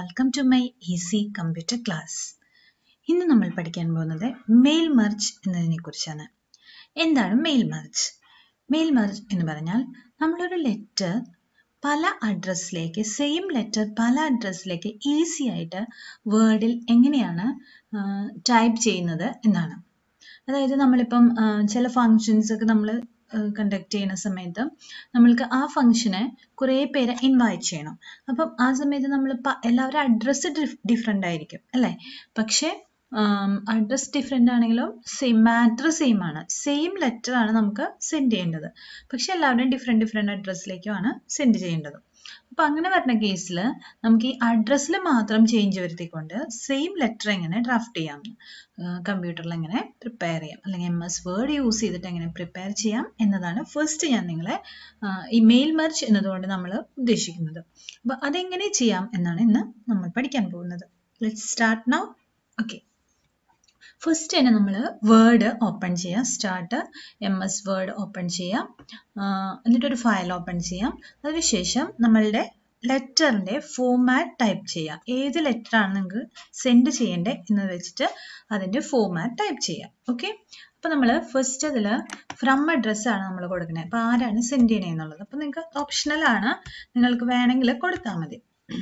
welcome to my easy computer class ഇന്ന് നമ്മൾ പഠിക്കാൻ പോകുന്നത് മെയിൽ മർജ് എന്നതിനെ കുറിച്ചാണ് എന്താണ് മെയിൽ മർജ് മെയിൽ മർജ് എന്ന് പറഞ്ഞാൽ നമ്മളൊരു ലെറ്റർ പല അഡ്രസ്സിലേക്ക് സെയിം ലെറ്റർ പല അഡ്രസ്സിലേക്ക് ഈസി ആയിട്ട് വേർഡിൽ എങ്ങനെയാണ് ടൈപ്പ് ചെയ്യുന്നത് എന്നാണ് അതായത് നമ്മളിപ്പം ആ, ചില ഫങ്ഷൻസ് ഒക്കെ നമ്മൾ കണ്ടക്ട് ചെയ്യുന്ന സമയത്ത് നമ്മൾക്ക് ആ ഫംഗ്ഷനെ കുറേ പേരെ ഇൻവൈറ്റ് ചെയ്യണം അപ്പം ആ സമയത്ത് നമ്മൾ എല്ലാവരും അഡ്രസ്സ് ഡിഫറെൻ്റ് ആയിരിക്കും അല്ലേ പക്ഷേ അഡ്രസ് ഡിഫറെൻ്റ് ആണെങ്കിലും സെയിം മാറ്റർ സെയിം ആണ് സെയിം ലെറ്റർ ആണ് നമുക്ക് സെൻഡ് ചെയ്യേണ്ടത് പക്ഷെ എല്ലാവരുടെയും ഡിഫറെൻറ്റ് ഡിഫറെൻറ്റ് അഡ്രസ്സിലേക്കുമാണ് സെൻഡ് ചെയ്യേണ്ടത് അപ്പം അങ്ങനെ വരുന്ന കേസിൽ നമുക്ക് ഈ അഡ്രസ്സിൽ മാത്രം ചേഞ്ച് വരുത്തിക്കൊണ്ട് സെയിം ലെറ്റർ എങ്ങനെ ഡ്രാഫ്റ്റ് ചെയ്യാം കമ്പ്യൂട്ടറിൽ എങ്ങനെ പ്രിപ്പയർ ചെയ്യാം അല്ലെങ്കിൽ എം എസ് വേർഡ് യൂസ് ചെയ്തിട്ട് എങ്ങനെ പ്രിപ്പയർ ചെയ്യാം എന്നതാണ് ഫസ്റ്റ് ഞാൻ നിങ്ങളെ ആ, ഈ മെയിൽ മെർച്ച് എന്നതുകൊണ്ട് നമ്മൾ ഉദ്ദേശിക്കുന്നത് അപ്പോൾ അതെങ്ങനെ ചെയ്യാം എന്നാണ് ഇന്ന് നമ്മൾ പഠിക്കാൻ പോകുന്നത് let start now okay first തന്നെ നമ്മൾ വേർഡ് ഓപ്പൺ ചെയ്യാം start M S word open ചെയ്യാം ആഹ് എന്നിട്ടൊരു ഫയൽ ഓപ്പൺ ചെയ്യാം അതിനുശേഷം നമ്മളുടെ ലെറ്ററിൻ്റെ ഫോമാറ്റ് ടൈപ്പ് ചെയ്യാം ഏത് ലെറ്ററാണ് നിങ്ങൾക്ക് സെൻഡ് ചെയ്യേണ്ടത് എന്ന് വെച്ചിട്ട് അതിൻ്റെ ഫോമാറ്റ് ടൈപ്പ് ചെയ്യാം ഓക്കെ അപ്പോൾ നമ്മൾ ഫസ്റ്റ് അതിൽ ഫ്രം അഡ്രസ്സ് ആണ് നമ്മൾ കൊടുക്കുന്നത് അപ്പോൾ ആരാണ് സെൻഡ് ചെയ്യണേ എന്നുള്ളത് അപ്പോൾ നിങ്ങൾക്ക് ഓപ്ഷണൽ ആണ് നിങ്ങൾക്ക് വേണമെങ്കിൽ കൊടുത്താൽ മതി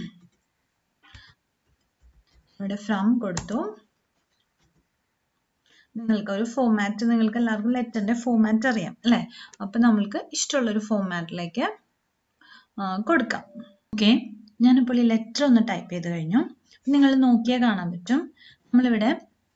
ഇവിടെ ഫ്രം കൊടുത്തു നിങ്ങൾക്ക് ഒരു ഫോമാറ്റ് നിങ്ങൾക്ക് എല്ലാവർക്കും ലെറ്ററിന്റെ ഫോമാറ്റ് അറിയാം അല്ലേ അപ്പൊ നമ്മൾക്ക് ഇഷ്ടമുള്ള ഒരു ഫോമാറ്റിലേക്ക് കൊടുക്കാം ഓക്കെ ഞാനിപ്പോൾ ഈ ലെറ്റർ ഒന്ന് ടൈപ്പ് ചെയ്ത് കഴിഞ്ഞു നിങ്ങൾ നോക്കിയാൽ കാണാൻ പറ്റും നമ്മളിവിടെ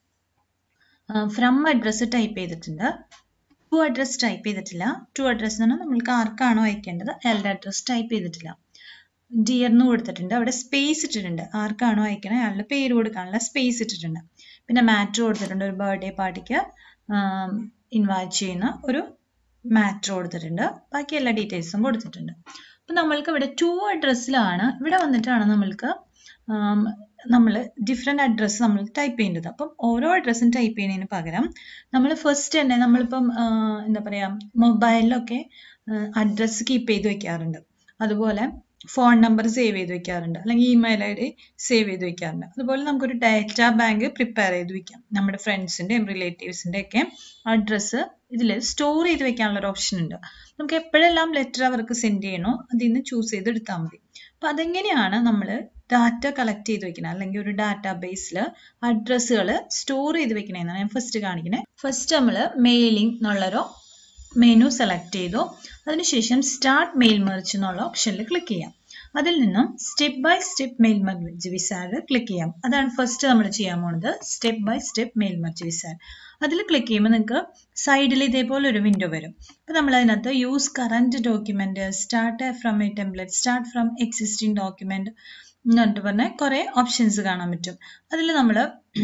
ഫ്രം അഡ്രസ്സ് ടൈപ്പ് ചെയ്തിട്ടുണ്ട് ടു അഡ്രസ് ടൈപ്പ് ചെയ്തിട്ടില്ല ടു അഡ്രസ് എന്ന് പറഞ്ഞാൽ നമ്മൾക്ക് ആർക്കാണോ അയക്കേണ്ടത് അയാളുടെ അഡ്രസ് ടൈപ്പ് ചെയ്തിട്ടില്ല ഡിയർ എന്ന് കൊടുത്തിട്ടുണ്ട് അവിടെ സ്പേസ് ഇട്ടിട്ടുണ്ട് ആർക്കാണോ അയക്കണേ അയാളുടെ പേര് കൊടുക്കാനുള്ള സ്പേസ് ഇട്ടിട്ടുണ്ട് പിന്നെ മാറ്റർ കൊടുത്തിട്ടുണ്ട് ഒരു ബർത്ത്ഡേ പാർട്ടിക്ക് ഇൻവൈറ്റ് ചെയ്യുന്ന ഒരു മാറ്റർ കൊടുത്തിട്ടുണ്ട് ബാക്കി എല്ലാ ഡീറ്റെയിൽസും കൊടുത്തിട്ടുണ്ട് അപ്പം നമ്മൾക്ക് ഇവിടെ ടു അഡ്രസ്സിലാണ് ഇവിടെ വന്നിട്ടാണ് നമ്മൾക്ക് നമ്മൾ ഡിഫറെൻ്റ് അഡ്രസ്സ് നമ്മൾ ടൈപ്പ് ചെയ്യേണ്ടത് അപ്പം ഓരോ അഡ്രസ്സും ടൈപ്പ് ചെയ്യുന്നതിന് പകരം നമ്മൾ ഫസ്റ്റ് തന്നെ നമ്മളിപ്പം ആ, എന്താ പറയുക മൊബൈലിലൊക്കെ അഡ്രസ്സ് കീപ്പ് ചെയ്ത് വെക്കാറുണ്ട് അതുപോലെ ഫോൺ നമ്പർ സേവ് ചെയ്ത് വെക്കാറുണ്ട് അല്ലെങ്കിൽ ഇമെയിൽ ഐ ഡി സേവ് ചെയ്ത് വെക്കാറുണ്ട് അതുപോലെ നമുക്കൊരു ഡാറ്റ ബാങ്ക് പ്രിപ്പയർ ചെയ്ത് വെക്കാം നമ്മുടെ ഫ്രണ്ട്സിൻ്റെയും റിലേറ്റീവ്സിൻ്റെ ഒക്കെ അഡ്രസ്സ് ഇതിൽ സ്റ്റോർ ചെയ്ത് വെക്കാനുള്ള ഒരു ഓപ്ഷൻ ഉണ്ട് നമുക്ക് എപ്പോഴെല്ലാം ലെറ്റർ അവർക്ക് സെൻഡ് ചെയ്യണോ അതിൽ നിന്ന് ചൂസ് ചെയ്ത് എടുത്താൽ മതി അപ്പം അതെങ്ങനെയാണ് നമ്മൾ ഡാറ്റ കളക്ട് ചെയ്ത് വെക്കുന്നത് അല്ലെങ്കിൽ ഒരു ഡാറ്റാ ബേസിൽ അഡ്രസ്സുകൾ സ്റ്റോർ ചെയ്ത് വെക്കണമെന്നാണ് ഞാൻ ഫസ്റ്റ് കാണിക്കുന്നത് ഫസ്റ്റ് നമ്മൾ മെയിലിംഗ് എന്നുള്ളൊരു മെനു സെലക്ട് ചെയ്തു അതിനുശേഷം സ്റ്റാർട്ട് മെയിൽ മെർച്ച് എന്നുള്ള ഓപ്ഷനിൽ ക്ലിക്ക് ചെയ്യാം അതിൽ നിന്നും step by step mail merge wizard click ചെയ്യാം അതാണ് ഫസ്റ്റ് നമ്മൾ ചെയ്യാൻ പോകുന്നത് step by step mail merge wizard അതിൽ ക്ലിക്ക് ചെയ്യുമ്പോൾ നിങ്ങൾക്ക് സൈഡിൽ ഇതേപോലെ ഒരു വിൻഡോ വരും അപ്പോൾ നമ്മൾ അതിനകത്ത് use current document start from a template start from existing document എന്നിട്ട് പറഞ്ഞ കുറേ ഓപ്ഷൻസ് കാണാൻ പറ്റും അതിൽ നമ്മൾ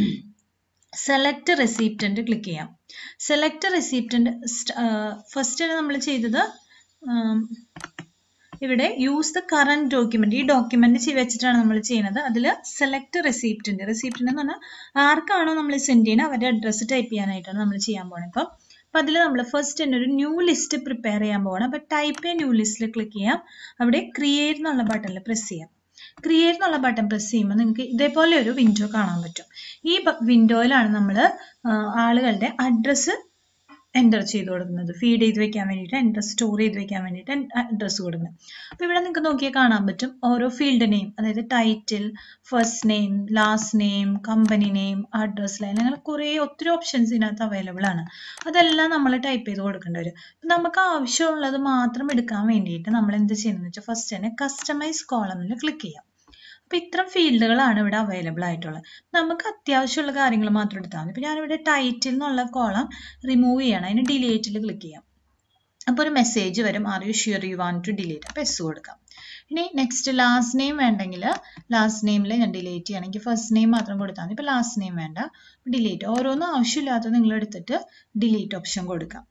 സെലക്ട് റെസിപ്റ്റൻ്റ് ക്ലിക്ക് ചെയ്യാം സെലക്ട് റെസിപ്റ്റൻ്റ് ഫസ്റ്റ് നമ്മൾ ചെയ്തത് ആം, ഇവിടെ യൂസ് ദ കറന്റ് ഡോക്യുമെന്റ് ഈ ഡോക്യുമെന്റ് വെച്ചിട്ടാണ് നമ്മൾ ചെയ്യുന്നത് അതിൽ സെലക്ട് റെസിപ്റ്റൻ്റ് റെസിപ്റ്റൻ്റ് എന്ന് പറഞ്ഞാൽ ആർക്കാണോ നമ്മൾ സെൻഡ് ചെയ്യുന്നത് അവരുടെ അഡ്രസ്സ് ടൈപ്പ് ചെയ്യാനായിട്ടാണ് നമ്മൾ ചെയ്യാൻ പോകുന്നത് ഇപ്പം അപ്പം അതിൽ നമ്മൾ ഫസ്റ്റ് തന്നെ ഒരു ന്യൂ ലിസ്റ്റ് പ്രിപ്പയർ ചെയ്യാൻ പോകണം അപ്പം ടൈപ്പ് ചെയ്യാൻ ന്യൂ ലിസ്റ്റിൽ ക്ലിക്ക് ചെയ്യാം അവിടെ ക്രിയേറ്റ് എന്നുള്ള ബട്ടണിൽ പ്രസ് ചെയ്യാം ക്രിയേറ്റ് എന്നുള്ള ബട്ടൺ പ്രസ് ചെയ്യുമ്പോൾ നിങ്ങൾക്ക് ഇതേപോലെ ഒരു വിൻഡോ കാണാൻ പറ്റും ഈ വിൻഡോയിലാണ് നമ്മൾ ആളുകളുടെ അഡ്രസ്സ് എൻ്റർ ചെയ്ത് കൊടുക്കുന്നത് ഫീഡ് ചെയ്ത് വെക്കാൻ വേണ്ടിയിട്ട് എൻ്റർ സ്റ്റോർ ചെയ്ത് വെക്കാൻ വേണ്ടിയിട്ട് അഡ്രസ്സ് കൊടുക്കുന്നത് അപ്പോൾ ഇവിടെ നിങ്ങൾക്ക് നോക്കിയാൽ കാണാൻ പറ്റും ഓരോ ഫീൽഡ് നെയിം അതായത് title first name last name company name address line അങ്ങനെ കുറേ ഒത്തിരി ഓപ്ഷൻസ് ഇതിനകത്ത് അവൈലബിൾ ആണ് അതെല്ലാം നമ്മൾ ടൈപ്പ് ചെയ്ത് കൊടുക്കേണ്ടി വരും അപ്പം നമുക്ക് ആവശ്യമുള്ളത് മാത്രം എടുക്കാൻ വേണ്ടിയിട്ട് നമ്മൾ എന്ത് ചെയ്യുന്നത് വെച്ചാൽ ഫസ്റ്റ് തന്നെ കസ്റ്റമൈസ് കോളമിൽ ക്ലിക്ക് ചെയ്യാം അപ്പോൾ ഇത്തരം ഫീൽഡുകളാണ് ഇവിടെ അവൈലബിൾ ആയിട്ടുള്ളത് നമുക്ക് അത്യാവശ്യമുള്ള കാര്യങ്ങൾ മാത്രം എടുത്താൽ മതി ഇപ്പോൾ ഞാനിവിടെ ടൈറ്റിൽ എന്നുള്ള കോളം റിമൂവ് ചെയ്യണം അതിന് ഡിലീറ്റിൽ ക്ലിക്ക് ചെയ്യാം അപ്പോൾ ഒരു മെസ്സേജ് വരും are you sure you want to delete അപ്പോൾ എസ് കൊടുക്കാം ഇനി നെക്സ്റ്റ് ലാസ്റ്റ് നെയിം വേണ്ടെങ്കിൽ ലാസ്റ്റ് നെയിമിൽ ഞാൻ ഡിലീറ്റ് ചെയ്യണമെങ്കിൽ ഫസ്റ്റ് നെയിം മാത്രം കൊടുത്താൽ മതി ഇപ്പോൾ ലാസ്റ്റ് നെയിം വേണ്ട ഡിലീറ്റ് ഓരോന്നും ആവശ്യമില്ലാത്തത് നിങ്ങൾ എടുത്തിട്ട് ഡിലീറ്റ് ഓപ്ഷൻ കൊടുക്കാം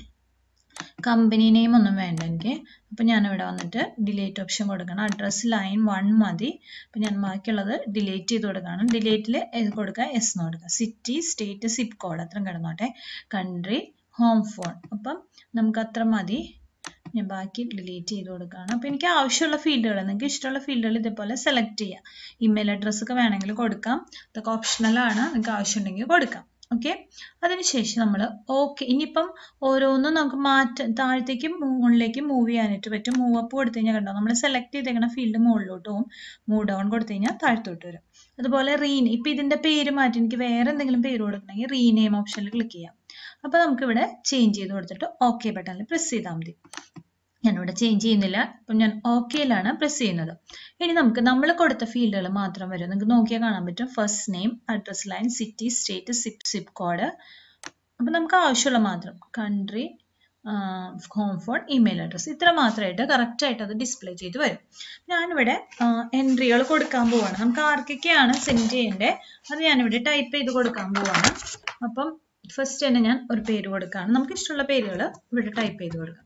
കമ്പനി നെയിം ഒന്നും വേണ്ട എനിക്ക് അപ്പം ഞാനിവിടെ വന്നിട്ട് ഡിലീറ്റ് ഓപ്ഷൻ കൊടുക്കണം അഡ്രസ് ലൈൻ വൺ മതി അപ്പം ഞാൻ ബാക്കിയുള്ളത് ഡിലീറ്റ് ചെയ്ത് കൊടുക്കണം ഡിലീറ്റിൽ കൊടുക്കുക എസ് എന്ന് കൊടുക്കുക സിറ്റി സ്റ്റേറ്റ് സിപ്പ് കോഡ് അത്രയും കിടന്നോട്ടെ കൺട്രി ഹോം ഫോൺ അപ്പം നമുക്ക് അത്ര മതി ഞാൻ ബാക്കി ഡിലീറ്റ് ചെയ്ത് കൊടുക്കുകയാണ് അപ്പോൾ എനിക്ക് ആവശ്യമുള്ള ഫീൽഡുകൾ നിങ്ങൾക്ക് ഇഷ്ടമുള്ള ഫീൽഡുകൾ ഇതേപോലെ സെലക്ട് ചെയ്യാം ഇമെയിൽ അഡ്രസ്സ് ഒക്കെ വേണമെങ്കിൽ കൊടുക്കാം ഇതൊക്കെ ഓപ്ഷണലാണ് നിങ്ങൾക്ക് ആവശ്യമുണ്ടെങ്കിൽ കൊടുക്കാം ഓക്കെ അതിനുശേഷം നമ്മൾ ഓക്കെ ഇനിയിപ്പം ഓരോന്നും നമുക്ക് മാറ്റ താഴത്തേക്ക് മുകളിലേക്ക് മൂവ് ചെയ്യാനായിട്ട് പറ്റും മൂവ് അപ്പ് കൊടുത്തു കഴിഞ്ഞാൽ കണ്ടോ നമ്മൾ സെലക്ട് ചെയ്തേക്കുന്ന ഫീൽഡ് മുകളിലോട്ട് പോകും മൂവ് ഡൗൺ കൊടുത്തു കഴിഞ്ഞാൽ താഴത്തോട്ട് വരും അതുപോലെ റീൻ ഇപ്പം ഇതിൻ്റെ പേര് മാറ്റി എനിക്ക് വേറെ എന്തെങ്കിലും പേര് കൊടുക്കണമെങ്കിൽ റീനെയിം ഓപ്ഷനിൽ ക്ലിക്ക് ചെയ്യാം അപ്പോൾ നമുക്കിവിടെ ചേഞ്ച് ചെയ്ത് കൊടുത്തിട്ട് ഓക്കെ ബട്ടണിൽ പ്രസ് ചെയ്താൽ മതി ഞാനിവിടെ ചേഞ്ച് ചെയ്യുന്നില്ല അപ്പം ഞാൻ ഓക്കെയിലാണ് പ്രസ് ചെയ്യുന്നത് ഇനി നമുക്ക് നമ്മൾ കൊടുത്ത ഫീൽഡുകൾ മാത്രം വരും നിങ്ങൾക്ക് നോക്കിയാൽ കാണാൻ പറ്റും first name address line city state zip zip code അപ്പം നമുക്ക് ആവശ്യമുള്ള മാത്രം country home phone email address ഇത്ര മാത്രമായിട്ട് കറക്റ്റായിട്ട് അത് ഡിസ്പ്ലേ ചെയ്ത് വരും ഞാനിവിടെ എൻട്രികൾ കൊടുക്കാൻ പോവാണ് നമുക്ക് ആർക്കൊക്കെയാണ് സെൻഡ് ചെയ്യേണ്ടത് അത് ഞാനിവിടെ ടൈപ്പ് ചെയ്ത് കൊടുക്കാൻ പോവാണ് അപ്പം ഫസ്റ്റ് തന്നെ ഞാൻ ഒരു പേര് കൊടുക്കുകയാണ് നമുക്ക് ഇഷ്ടമുള്ള പേരുകൾ ഇവിടെ ടൈപ്പ് ചെയ്ത് കൊടുക്കാം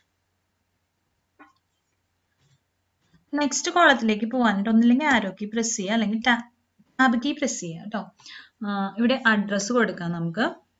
നെക്സ്റ്റ് കോളത്തിലേക്ക് പോകാനായിട്ട് ഒന്നില്ലെങ്കിൽ ആരോ കീ പ്രസ് ചെയ്യുക അല്ലെങ്കിൽ ടാബ് കീ പ്രസ് ചെയ്യുക കേട്ടോ ഇവിടെ അഡ്രസ്സ് കൊടുക്കാം നമുക്ക്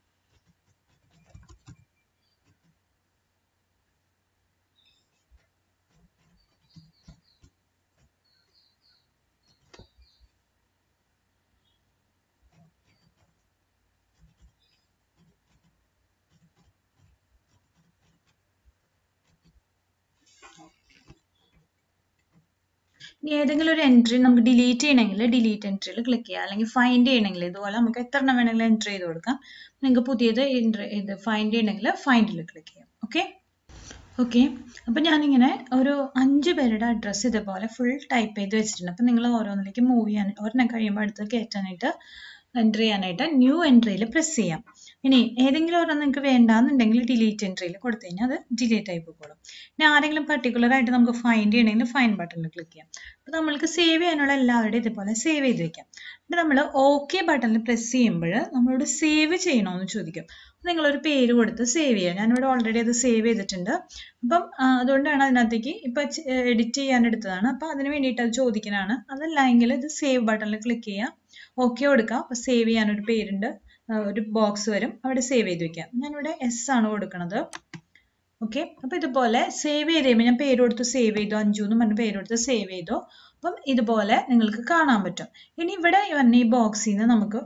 ഇനി ഏതെങ്കിലും ഒരു എൻട്രി നമുക്ക് ഡിലീറ്റ് ചെയ്യണമെങ്കിൽ ഡിലീറ്റ് എൻട്രിയിൽ ക്ലിക്ക് ചെയ്യുക അല്ലെങ്കിൽ ഫൈൻഡ് ചെയ്യണമെങ്കിൽ ഇതുപോലെ നമുക്ക് എത്ര എണ്ണം വേണമെങ്കിലും എൻട്രി ചെയ്ത് കൊടുക്കാം നിങ്ങൾക്ക് പുതിയത് ഇത് ഫൈൻഡ് ചെയ്യണമെങ്കിൽ ഫൈൻഡിൽ ക്ലിക്ക് ചെയ്യാം ഓക്കെ ഓക്കെ അപ്പം ഞാനിങ്ങനെ ഒരു അഞ്ച് പേരുടെ അഡ്രസ്സ് ഇതേപോലെ ഫുൾ ടൈപ്പ് ചെയ്ത് വെച്ചിട്ടുണ്ട് അപ്പം നിങ്ങൾ ഓരോന്നിലേക്ക് മൂവ് ചെയ്യാൻ ഒരെണ്ണം കഴിയുമ്പോൾ അടുത്ത് കയറ്റാനായിട്ട് എൻട്രി ചെയ്യാനായിട്ട് ന്യൂ എൻട്രിയിൽ പ്രസ് ചെയ്യാം ഇനി ഏതെങ്കിലും ഒരെണ്ണം നിങ്ങൾക്ക് വേണ്ടാന്നുണ്ടെങ്കിൽ ഡിലീറ്റ് എൻട്രിയിൽ കൊടുത്തു കഴിഞ്ഞാൽ അത് ഡിലീറ്റ് ആയി പോകും ഇനി ആരെങ്കിലും പർട്ടിക്കുലർ ആയിട്ട് നമുക്ക് ഫൈൻഡ് ചെയ്യണമെങ്കിൽ ഫൈൻ ബട്ടണിൽ ക്ലിക്ക് ചെയ്യാം അപ്പോൾ നമ്മൾക്ക് സേവ് ചെയ്യാനുള്ള എല്ലാവരുടെയും ഇതേപോലെ സേവ് ചെയ്ത് വെക്കാം എന്നിട്ട് നമ്മൾ ഓക്കെ ബട്ടണിൽ പ്രസ് ചെയ്യുമ്പോൾ നമ്മളോട് സേവ് ചെയ്യണമെന്ന് ചോദിക്കും നിങ്ങളൊരു പേര് കൊടുത്ത് സേവ് ചെയ്യുക ഞാനിവിടെ ഓൾറെഡി അത് സേവ് ചെയ്തിട്ടുണ്ട് അപ്പം അതുകൊണ്ടാണ് അതിനകത്തേക്ക് ഇപ്പം എഡിറ്റ് ചെയ്യാൻ എടുത്തതാണ് അപ്പം അതിന് വേണ്ടിയിട്ട് അത് ചോദിക്കുന്നതാണ് അതല്ല എങ്കിൽ ഇത് സേവ് ബട്ടണിൽ ക്ലിക്ക് ചെയ്യുക ഓക്കെ കൊടുക്കുക അപ്പോൾ സേവ് ചെയ്യാനൊരു പേരുണ്ട് ഒരു ബോക്സ് വരും അവിടെ സേവ് ചെയ്ത് വെക്കാം ഞാനിവിടെ എസ് ആണ് കൊടുക്കുന്നത് ഓക്കെ അപ്പോൾ ഇതുപോലെ സേവ് ചെയ്ത് കഴിയുമ്പോൾ ഞാൻ പേര് കൊടുത്ത് സേവ് ചെയ്തു അഞ്ചു എന്ന് പറഞ്ഞ പേര് കൊടുത്ത് സേവ് ചെയ്തു അപ്പം ഇതുപോലെ നിങ്ങൾക്ക് കാണാൻ പറ്റും ഇനി ഇവിടെ വന്ന ഈ ബോക്സിൽ നിന്ന് നമുക്ക്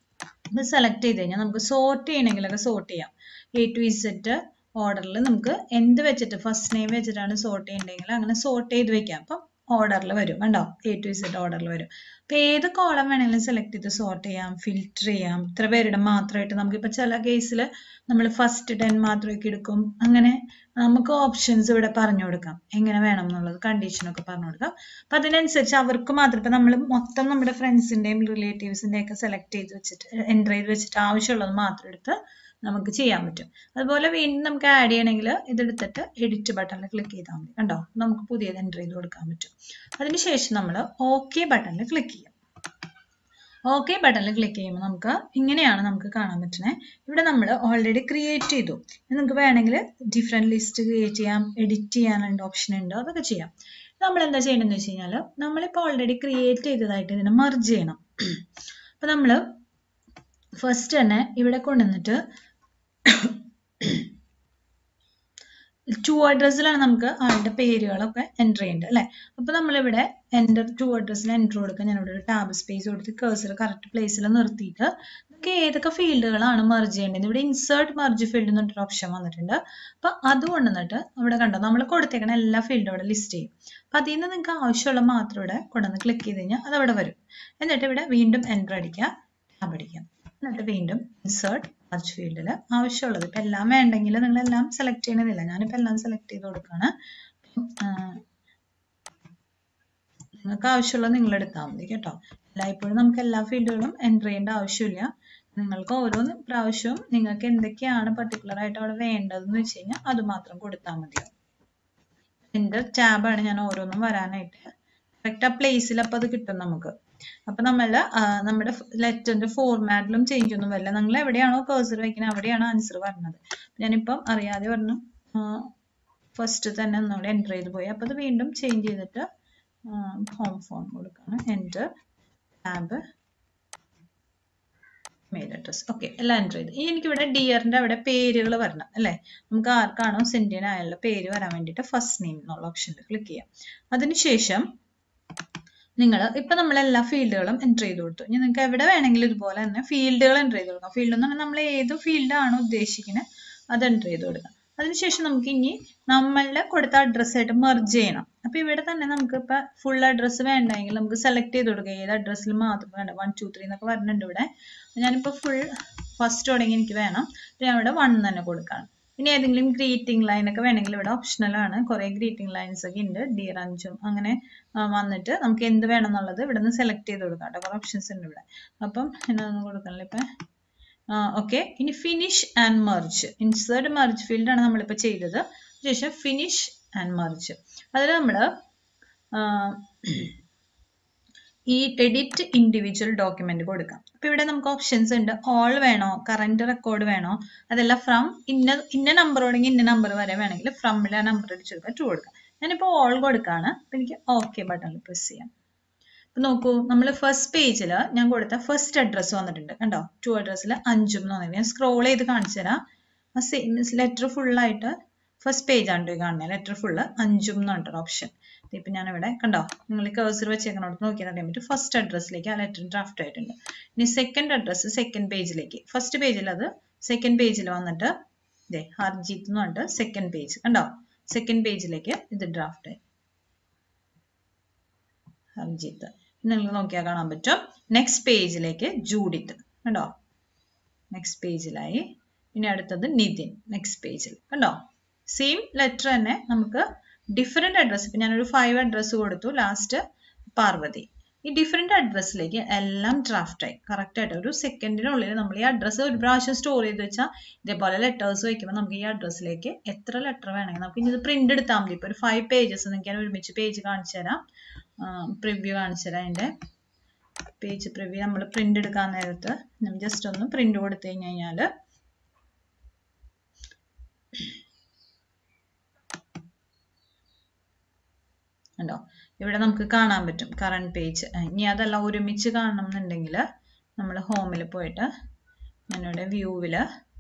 ഇത് സെലക്ട് ചെയ്ത് കഴിഞ്ഞാൽ നമുക്ക് സോർട്ട് ചെയ്യണമെങ്കിലൊക്കെ സോർട്ട് ചെയ്യാം എ ടു ഇസെറ്റ് ഓർഡറിൽ നമുക്ക് എന്ത് വെച്ചിട്ട് ഫസ്റ്റ് നെയിം വെച്ചിട്ടാണ് സോർട്ട് ചെയ്യണ്ടെങ്കിൽ അങ്ങനെ സോർട്ട് ചെയ്ത് വെക്കാം അപ്പം ഓർഡറിൽ വരും കണ്ടോ എ ടു ഇസെറ്റ് ഓർഡറിൽ വരും അപ്പം ഏത് കോളം വേണമെങ്കിലും സെലക്ട് ചെയ്ത് സോർട്ട് ചെയ്യാം ഫിൽറ്റർ ചെയ്യാം ഇത്ര പേരുടെ മാത്രമായിട്ട് നമുക്കിപ്പോൾ ചില കേസിൽ നമ്മൾ ഫസ്റ്റ് ടെൻ മാത്രമൊക്കെ എടുക്കും അങ്ങനെ നമുക്ക് ഓപ്ഷൻസ് ഇവിടെ പറഞ്ഞു കൊടുക്കാം എങ്ങനെ വേണം എന്നുള്ളത് കണ്ടീഷനൊക്കെ പറഞ്ഞു കൊടുക്കാം അപ്പം അതിനനുസരിച്ച് അവർക്ക് മാത്രം ഇപ്പം നമ്മൾ മൊത്തം നമ്മുടെ ഫ്രണ്ട്സിൻ്റെയും റിലേറ്റീവ്സിൻ്റെയും ഒക്കെ സെലക്ട് ചെയ്ത് വെച്ചിട്ട് എൻ്റർ ചെയ്ത് വെച്ചിട്ട് ആവശ്യമുള്ളത് മാത്രം എടുത്ത് നമുക്ക് ചെയ്യാൻ പറ്റും അതുപോലെ വീണ്ടും നമുക്ക് ആഡ് ചെയ്യണമെങ്കിൽ ഇതെടുത്തിട്ട് എഡിറ്റ് ബട്ടണിൽ ക്ലിക്ക് ചെയ്താൽ മതി കണ്ടോ നമുക്ക് പുതിയത് എൻ്റർ ചെയ്ത് കൊടുക്കാൻ പറ്റും അതിനുശേഷം നമ്മൾ ഓക്കെ ബട്ടണിൽ ക്ലിക്ക് ചെയ്യാം ഓക്കെ ബട്ടണിൽ ക്ലിക്ക് ചെയ്യുമ്പോൾ നമുക്ക് ഇങ്ങനെയാണ് നമുക്ക് കാണാൻ പറ്റുന്നത് ഇവിടെ നമ്മൾ ഓൾറെഡി ക്രിയേറ്റ് ചെയ്തു നിങ്ങൾക്ക് വേണമെങ്കിൽ ഡിഫറെൻറ്റ് ലിസ്റ്റ് ക്രിയേറ്റ് ചെയ്യാം എഡിറ്റ് ചെയ്യാനുണ്ട് ഓപ്ഷൻ ഉണ്ട് അതൊക്കെ ചെയ്യാം നമ്മൾ എന്താ ചെയ്യണമെന്ന് വെച്ച് കഴിഞ്ഞാൽ നമ്മളിപ്പോൾ ഓൾറെഡി ക്രിയേറ്റ് ചെയ്തതായിട്ട് ഇതിനെ മർജ് ചെയ്യണം അപ്പം നമ്മൾ ഫസ്റ്റ് തന്നെ ഇവിടെ കൊണ്ടുവന്നിട്ട് ടു അഡ്രസ്സിലാണ് നമുക്ക് ആളുടെ പേരുകളൊക്കെ എൻ്റർ ചെയ്യേണ്ടത് അല്ലേ അപ്പോൾ നമ്മളിവിടെ എൻ്റർ ടു അഡ്രസ്സിൽ എൻ്റർ കൊടുക്കുക ഞാനിവിടെ ഒരു ടാബ് സ്പേസ് കൊടുത്ത് കേസർ കറക്റ്റ് പ്ലേസിൽ നിർത്തിയിട്ട് നമുക്ക് ഏതൊക്കെ ഫീൽഡുകളാണ് മെർജ് ചെയ്യേണ്ടത് ഇവിടെ ഇൻസേർട്ട് മെർജ് ഫീൽഡ് എന്നൊരു ഓപ്ഷൻ വന്നിട്ടുണ്ട് അപ്പോൾ അത് കൊണ്ടുവന്നിട്ട് അവിടെ കണ്ടോ നമ്മൾ കൊടുത്തേക്കണ എല്ലാ ഫീൽഡും ഇവിടെ ലിസ്റ്റ് ചെയ്യും അപ്പം അതിൽ നിന്ന് നിങ്ങൾക്ക് ആവശ്യമുള്ള മാത്രം ഇവിടെ കൊണ്ടുവന്ന് ക്ലിക്ക് ചെയ്ത് കഴിഞ്ഞാൽ അത് അവിടെ വരും എന്നിട്ട് ഇവിടെ വീണ്ടും എൻ്റർ അടിക്കുക ടാബ് അടിക്കുക എന്നിട്ട് വീണ്ടും ഇൻസേർട്ട് സെർച്ച് ഫീൽഡിൽ ആവശ്യമുള്ളത് ഇപ്പം എല്ലാം വേണ്ടെങ്കിൽ നിങ്ങൾ എല്ലാം സെലക്ട് ചെയ്യണമെന്നില്ല ഞാനിപ്പോൾ എല്ലാം സെലക്ട് ചെയ്ത് കൊടുക്കുകയാണ് നിങ്ങൾക്ക് ആവശ്യമുള്ളത് നിങ്ങൾ എടുത്താൽ മതി കേട്ടോ എല്ലായ്പ്പോഴും നമുക്ക് എല്ലാ ഫീൽഡുകളും എൻ്റർ ചെയ്യേണ്ട ആവശ്യമില്ല നിങ്ങൾക്ക് ഓരോ പ്രാവശ്യവും നിങ്ങൾക്ക് എന്തൊക്കെയാണ് പർട്ടിക്കുലർ ആയിട്ട് അവിടെ വേണ്ടതെന്ന് വെച്ച് കഴിഞ്ഞാൽ അത് മാത്രം കൊടുത്താൽ മതിയാവും എൻ്റെ ടാബാണ് ഞാൻ ഓരോന്നും വരാനായിട്ട് കറക്റ്റ് ആ പ്ലേസിൽ അപ്പോൾ അത് കിട്ടും നമുക്ക് അപ്പൊ നമ്മൾ നമ്മുടെ ലെറ്ററിന്റെ ഫോർമാറ്റിലും ചേഞ്ച് ഒന്നും വരില്ല നിങ്ങൾ എവിടെയാണോ കേഴ്സർ വയ്ക്കുന്നത് അവിടെയാണ് ആൻസർ വരുന്നത് ഞാനിപ്പം അറിയാതെ പറഞ്ഞു ഫസ്റ്റ് തന്നെ ഒന്നുകൂടെ എൻ്റർ ചെയ്ത് പോയി അപ്പോൾ അത് വീണ്ടും ചേഞ്ച് ചെയ്തിട്ട് ഹോം ഫോൺ കൊടുക്കുകയാണ് enter tab mail address okay എല്ലാം എൻ്റർ ചെയ്തു ഇനി എനിക്കിവിടെ ഡിയറിൻ്റെ അവിടെ പേരുകൾ വരണം അല്ലേ നമുക്ക് ആർക്കാണോ സെൻഡ് ചെയ്യാൻ അയാളുടെ പേര് വരാൻ വേണ്ടിയിട്ട് ഫസ്റ്റ് നെയിം എന്നുള്ള ഓപ്ഷനിൽ ക്ലിക്ക് ചെയ്യാം അതിനുശേഷം നിങ്ങൾ ഇപ്പം നമ്മൾ എല്ലാ ഫീൽഡുകളും എൻ്റർ ചെയ്ത് കൊടുത്തു ഇനി നിങ്ങൾക്ക് എവിടെ വേണമെങ്കിലും ഇതുപോലെ തന്നെ ഫീൽഡുകൾ എൻ്റർ ചെയ്ത് കൊടുക്കാം ഫീൽഡ് എന്ന് പറഞ്ഞാൽ നമ്മൾ ഏത് ഫീൽഡാണോ ഉദ്ദേശിക്കുന്നത് അത് എൻ്റർ ചെയ്ത് കൊടുക്കാം അതിനുശേഷം നമുക്ക് ഇനി നമ്മളുടെ കൊടുത്ത അഡ്രസ്സായിട്ട് മെർജ് ചെയ്യണം അപ്പൊ ഇവിടെ തന്നെ നമുക്ക് ഇപ്പൊ ഫുൾ അഡ്രസ്സ് വേണ്ടെങ്കിൽ നമുക്ക് സെലക്ട് ചെയ്ത് കൊടുക്കുക ഏത് അഡ്രസ്സിൽ മാത്രം വേണ്ട വൺ ടു ത്രീ എന്നൊക്കെ വരുന്നുണ്ട് ഇവിടെ ഞാനിപ്പോ ഫുൾ ഫസ്റ്റ് തുടങ്ങി എനിക്ക് വേണം ഞാൻ ഇവിടെ വൺ തന്നെ കൊടുക്കാണ് ഇനി ഏതെങ്കിലും ഗ്രീറ്റിംഗ് ലൈൻ ഒക്കെ വേണമെങ്കിൽ ഇവിടെ ഓപ്ഷണൽ ആണ് കുറെ ഗ്രീറ്റിംഗ് ലൈൻസ് ഒക്കെ ഉണ്ട് ഡിയർ അഞ്ചും അങ്ങനെ വന്നിട്ട് നമുക്ക് എന്ത് വേണം എന്നുള്ളത് ഇവിടെ നിന്ന് സെലക്ട് ചെയ്ത് കൊടുക്കാം കേട്ടോ കുറെ ഓപ്ഷൻസ് ഉണ്ട് ഇവിടെ അപ്പം എന്നൊന്നും കൊടുക്കണില്ല ഇപ്പൊ ഓക്കെ ഇനി finish and merge insert merge field ആണ് നമ്മളിപ്പോൾ ചെയ്തത് ശേഷം ഫിനിഷ് ആൻഡ് മെർജ് അതിൽ നമ്മൾ ഈ എഡിറ്റ് ഇൻഡിവിജ്വൽ ഡോക്യുമെന്റ് കൊടുക്കാം അപ്പൊ ഇവിടെ നമുക്ക് ഓപ്ഷൻസ് ഉണ്ട് ഓൾ വേണോ കറന്റ് റെക്കോർഡ് വേണോ അതല്ല ഫ്രം ഇന്ന ഇന്ന നമ്പർ തുടങ്ങി ഇന്ന നമ്പർ വരെ വേണമെങ്കിൽ ഫ്രമിൽ ആ നമ്പർ അടിച്ചു കൊടുക്കാം ടു കൊടുക്കാം ഞാനിപ്പോൾ ഓൾ കൊടുക്കാണ് അപ്പൊ എനിക്ക് ഓക്കെ ബട്ടണിൽ പ്രസ് ചെയ്യാം അപ്പൊ നോക്കൂ നമ്മൾ ഫസ്റ്റ് പേജിൽ ഞാൻ കൊടുത്ത ഫസ്റ്റ് അഡ്രസ്സ് വന്നിട്ടുണ്ട് കണ്ടോ ടു അഡ്രസ്സിൽ അഞ്ചും എന്ന് പറഞ്ഞത് ഞാൻ സ്ക്രോൾ ചെയ്ത് കാണിച്ചു തരാം ആ സെയിം ലെറ്റർ ഫുള്ളായിട്ട് ഫസ്റ്റ് പേജ് ആണ് കാണുന്നത് ലെറ്റർ ഫുള്ള് അഞ്ചും എന്ന് പറഞ്ഞിട്ടൊരു ഓപ്ഷൻ ഇപ്പൊ ഞാൻ ഇവിടെ കണ്ടോ നിങ്ങൾ കേഴ്സർ വെച്ചേക്കണോട്ട് നോക്കിയാൽ അറിയാൻ പറ്റും ഫസ്റ്റ് അഡ്രസ്സിലേക്ക് ആ ലെറ്റർ ഡ്രാഫ്റ്റ് ആയിട്ടുണ്ട് ഇനി സെക്കൻഡ് അഡ്രസ്സ് സെക്കൻഡ് പേജിലേക്ക് ഫസ്റ്റ് പേജിൽ അത് സെക്കൻഡ് പേജിൽ വന്നിട്ട് ഇതേ ഹർജീത്ത് എന്ന് പറഞ്ഞിട്ട് സെക്കൻഡ് പേജ് കണ്ടോ സെക്കൻഡ് പേജിലേക്ക് ഇത് ഡ്രാഫ്റ്റ് ആയി ഹർജീത്ത് നിങ്ങൾക്ക് നോക്കിയാൽ കാണാൻ പറ്റും നെക്സ്റ്റ് പേജിലേക്ക് ജൂഡിത്ത് കണ്ടോ നെക്സ്റ്റ് പേജിലായി ഇനി അടുത്തത് നിതിൻ നെക്സ്റ്റ് പേജിൽ കണ്ടോ സെയിം ലെറ്റർ തന്നെ നമുക്ക് ഡിഫറെന്റ് അഡ്രസ്സ് ഇപ്പൊ ഞാനൊരു ഫൈവ് അഡ്രസ്സ് കൊടുത്തു ലാസ്റ്റ് പാർവതി ഈ ഡിഫറെന്റ് അഡ്രസ്സിലേക്ക് എല്ലാം ഡ്രാഫ്റ്റ് ആയി കറക്റ്റ് ആയിട്ട് ഒരു സെക്കൻഡിനുള്ളിൽ നമ്മൾ ഈ അഡ്രസ്സ് ഒരു പ്രാവശ്യം സ്റ്റോർ ചെയ്ത് വെച്ചാൽ ഇതേപോലെ ലെറ്റേഴ്സ് വയ്ക്കുമ്പോൾ നമുക്ക് ഈ അഡ്രസ്സിലേക്ക് എത്ര ലെറ്റർ വേണമെങ്കിൽ നമുക്ക് ഇനി ഇത് പ്രിന്റ് എടുത്താൽ മതി ഇപ്പൊ ഒരു ഫൈവ് പേജസ് നിങ്ങൾക്ക് ഞാൻ ഒരുമിച്ച് പേജ് കാണിച്ചു തരാം പ്രിവ്യൂ കാണിച്ചു തരാം അതിന്റെ പേജ് പ്രിവ്യൂ നമ്മൾ പ്രിന്റ് എടുക്കാൻ നേരത്ത് ജസ്റ്റ് ഒന്ന് പ്രിന്റ് കൊടുത്തു കഴിഞ്ഞ് കഴിഞ്ഞാൽ ഉണ്ടോ ഇവിടെ നമുക്ക് കാണാൻ പറ്റും കറണ്ട് പേജ് ഇനി അതെല്ലാം ഒരുമിച്ച് കാണണം എന്നുണ്ടെങ്കിൽ നമ്മൾ ഹോമിൽ പോയിട്ട് ഞാനിവിടെ വ്യൂവിൽ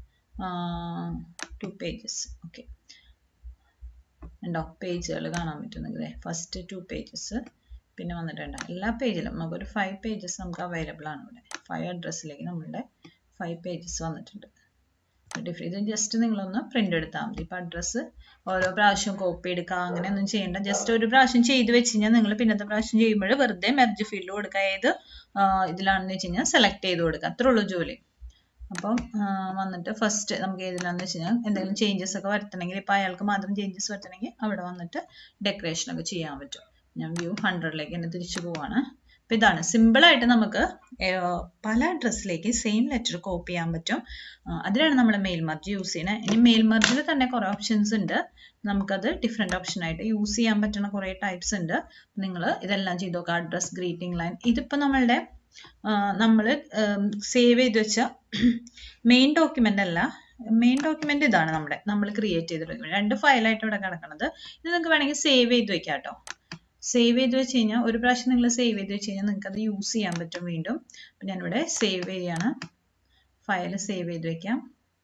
ടു പേജസ് ഓക്കെ ഉണ്ടോ പേജുകൾ കാണാൻ പറ്റുന്നത് ഫസ്റ്റ് ടു പേജസ് പിന്നെ വന്നിട്ടുണ്ട് എല്ലാ പേജിലും നമുക്കൊരു ഫൈവ് പേജസ് നമുക്ക് അവൈലബിൾ ആണ് ഇവിടെ ഫൈവ് അഡ്രസ്സിലേക്ക് നമ്മളുടെ ഫൈവ് പേജസ് വന്നിട്ടുണ്ട് ഇത് ജസ്റ്റ് നിങ്ങളൊന്ന് പ്രിന്റ് എടുത്താൽ മതി ഇപ്പം അഡ്രസ്സ് ഓരോ പ്രാവശ്യം കോപ്പി എടുക്കുക അങ്ങനെയൊന്നും ചെയ്യേണ്ട ജസ്റ്റ് ഒരു പ്രാവശ്യം ചെയ്ത് വെച്ച് കഴിഞ്ഞാൽ നിങ്ങൾ പിന്നത്തെ പ്രാവശ്യം ചെയ്യുമ്പോൾ വെറുതെ മെർജ് ഫീൽഡ് കൊടുക്കുക ഏത് ഇതിലാണെന്ന് വെച്ച് കഴിഞ്ഞാൽ സെലക്ട് ചെയ്ത് കൊടുക്കുക അത്രേ ഉള്ളൂ ജോലി അപ്പം വന്നിട്ട് ഫസ്റ്റ് നമുക്ക് ഏതിലാണെന്ന് വെച്ച് കഴിഞ്ഞാൽ എന്തെങ്കിലും ചേഞ്ചസ് ഒക്കെ വരുത്തണമെങ്കിൽ ഇപ്പം അയാൾക്ക് മാത്രം ചേഞ്ചസ് വരുത്തണമെങ്കിൽ അവിടെ വന്നിട്ട് ഡെക്കറേഷൻ ഒക്കെ ചെയ്യാൻ പറ്റും ഞാൻ വ്യൂ ഹൺഡ്രഡിലേക്ക് തന്നെ തിരിച്ചു പോവാണ് അപ്പം ഇതാണ് സിമ്പിളായിട്ട് നമുക്ക് പല അഡ്രസ്സിലേക്ക് സെയിം ലെറ്റർ കോപ്പി ചെയ്യാൻ പറ്റും അതിലാണ് നമ്മൾ മെയിൽ മർജ് യൂസ് ചെയ്യുന്നത് ഇനി മെയിൽ മർജിൽ തന്നെ കുറേ ഓപ്ഷൻസ് ഉണ്ട് നമുക്കത് ഡിഫറെൻറ്റ് ഓപ്ഷൻ ആയിട്ട് യൂസ് ചെയ്യാൻ പറ്റുന്ന കുറേ ടൈപ്സ് ഉണ്ട് നിങ്ങൾ ഇതെല്ലാം ചെയ്ത് നോക്കുക അഡ്രസ് ഗ്രീറ്റിംഗ് ലൈൻ ഇതിപ്പോൾ നമ്മളുടെ നമ്മൾ സേവ് ചെയ്ത് വെച്ച മെയിൻ ഡോക്യുമെൻ്റ് അല്ല മെയിൻ ഡോക്യുമെന്റ് ഇതാണ് നമ്മുടെ നമ്മൾ ക്രിയേറ്റ് ചെയ്ത ഡോക്യുമെന്റ് രണ്ട് ഫയലായിട്ട് ഇവിടെ കിടക്കുന്നത് ഇത് നിങ്ങൾക്ക് വേണമെങ്കിൽ സേവ് ചെയ്ത് വെക്കാം കേട്ടോ സേവ് ചെയ്ത് വെച്ച് കഴിഞ്ഞാൽ ഒരു പ്രാവശ്യം നിങ്ങൾ സേവ് ചെയ്ത് വെച്ച് കഴിഞ്ഞാൽ നിങ്ങൾക്ക് അത് യൂസ് ചെയ്യാൻ പറ്റും വീണ്ടും അപ്പം ഞാനിവിടെ സേവ് ചെയ്യാണ് ഫയൽ സേവ് ചെയ്ത് വെക്കാം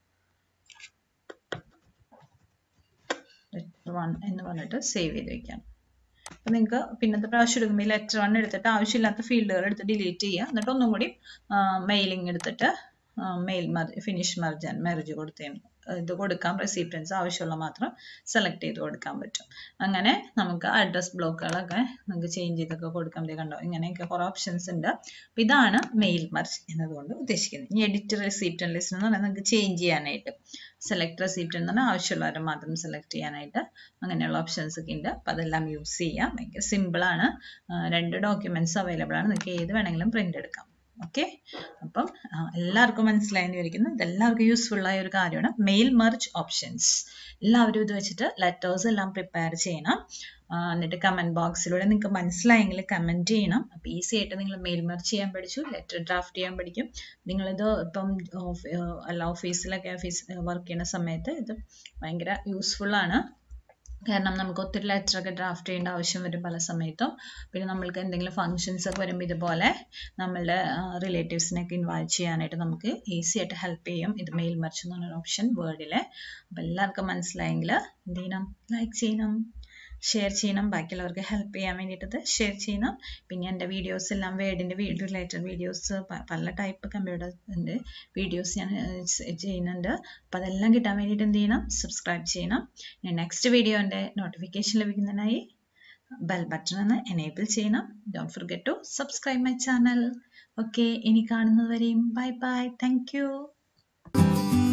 ലെറ്റർ വൺ എന്ന് പറഞ്ഞിട്ട് സേവ് ചെയ്ത് വെക്കാം അപ്പം നിങ്ങൾക്ക് പിന്നത്തെ പ്രാവശ്യം എടുക്കുമ്പോൾ ഈ ലെറ്റർ വൺ എടുത്തിട്ട് ആവശ്യമില്ലാത്ത ഫീൽഡുകൾ എടുത്ത് ഡിലീറ്റ് ചെയ്യുക എന്നിട്ട് ഒന്നും കൂടി മെയിലിംഗ് എടുത്തിട്ട് മെയിൽ മർജ് ഫിനിഷ് മർജൻ മെർജ് കൊടുത്തേ ഇത് കൊടുക്കാം റെസിപ്റ്റൻസ് ആവശ്യമുള്ള മാത്രം സെലക്ട് ചെയ്ത് കൊടുക്കാൻ പറ്റും അങ്ങനെ നമുക്ക് അഡ്രസ് ബ്ലോക്കുകളൊക്കെ നമുക്ക് ചേഞ്ച് ചെയ്തൊക്കെ കൊടുക്കാൻ പറ്റും കണ്ടോ ഇങ്ങനെയൊക്കെ കുറേ ഓപ്ഷൻസ് ഉണ്ട് അപ്പം ഇതാണ് മെയിൽ മർജ് എന്നതുകൊണ്ട് ഉദ്ദേശിക്കുന്നത് ഇനി എഡിറ്റ് റെസിപ്റ്റ് ലിസ്റ്റ് എന്ന് പറഞ്ഞാൽ നമുക്ക് ചേഞ്ച് ചെയ്യാനായിട്ട് സെലക്ട് റെസിപ്റ്റ് എന്ന് പറഞ്ഞാൽ ആവശ്യമുള്ളവരെ മാത്രം സെലക്ട് ചെയ്യാനായിട്ട് അങ്ങനെയുള്ള ഓപ്ഷൻസ് ഒക്കെ ഉണ്ട് അപ്പം അതെല്ലാം യൂസ് ചെയ്യാം ഭയങ്കര സിമ്പിളാണ് രണ്ട് ഡോക്യുമെന്റ്സ് അവൈലബിൾ ആണ് നിങ്ങൾക്ക് ഏത് വേണമെങ്കിലും പ്രിന്റ് എടുക്കാം ഓക്കെ അപ്പം എല്ലാവർക്കും മനസ്സിലായെന്ന് വിചാരിക്കുന്നു ഇതെല്ലാവർക്കും യൂസ്ഫുൾ ആയ ഒരു കാര്യമാണ് മെയിൽ മെർജ് ഓപ്ഷൻസ് എല്ലാവരും ഇത് വെച്ചിട്ട് ലെറ്റേഴ്സ് എല്ലാം പ്രിപ്പയർ ചെയ്യണം എന്നിട്ട് കമന്റ് ബോക്സിലൂടെ നിങ്ങൾക്ക് മനസ്സിലായെങ്കിൽ കമന്റ് ചെയ്യണം അപ്പം ഈസി ആയിട്ട് നിങ്ങൾ മെയിൽ മെർജ് ചെയ്യാൻ പഠിച്ചു ലെറ്റർ ഡ്രാഫ്റ്റ് ചെയ്യാൻ പഠിക്കും നിങ്ങളിത് ഇപ്പം അല്ല ഓഫീസിലൊക്കെ ഓഫീസ് വർക്ക് ചെയ്യുന്ന സമയത്ത് ഇത് ഭയങ്കര യൂസ്ഫുൾ ആണ് കാരണം നമുക്ക് ഒത്തിരി ലെറ്റർ ഒക്കെ ഡ്രാഫ്റ്റ് ചെയ്യേണ്ട ആവശ്യം വരും പല സമയത്തും പിന്നെ നമ്മൾക്ക് എന്തെങ്കിലും ഫങ്ഷൻസ് ഒക്കെ വരുമ്പോൾ ഇതുപോലെ നമ്മളുടെ റിലേറ്റീവ്സിനെയൊക്കെ ഇൻവൈറ്റ് ചെയ്യാനായിട്ട് നമുക്ക് ഈസി ആയിട്ട് ഹെൽപ്പ് ചെയ്യും ഇത് മെയിൽ മറിച്ച് എന്ന് പറഞ്ഞൊരു ഓപ്ഷൻ വേർഡിൽ അപ്പോൾ എല്ലാവർക്കും മനസ്സിലായെങ്കിൽ എന്ത് ചെയ്യണം ലൈക്ക് ചെയ്യണം ഷെയർ ചെയ്യണം ബാക്കിയുള്ളവർക്ക് ഹെൽപ്പ് ചെയ്യാൻ വേണ്ടിയിട്ട് ഷെയർ ചെയ്യണം പിന്നെ എൻ്റെ വീഡിയോസ് എല്ലാം വേർഡിൻ്റെ റിലേറ്റഡ് വീഡിയോസ് പല ടൈപ്പ് കമ്പ്യൂട്ടറിൻ്റെ വീഡിയോസ് ഞാൻ ചെയ്യുന്നുണ്ട് അപ്പോൾ അതെല്ലാം കിട്ടാൻ വേണ്ടിയിട്ട് എന്ത് ചെയ്യണം സബ്സ്ക്രൈബ് ചെയ്യണം നെക്സ്റ്റ് വീഡിയോൻ്റെ നോട്ടിഫിക്കേഷൻ ലഭിക്കുന്നതിനായി ബെൽ ബട്ടൺ ഒന്ന് എനേബിൾ ചെയ്യണം don't forget to subscribe my channel okay ഇനി കാണുന്നത് വരെയും ബൈ ബൈ താങ്ക് യു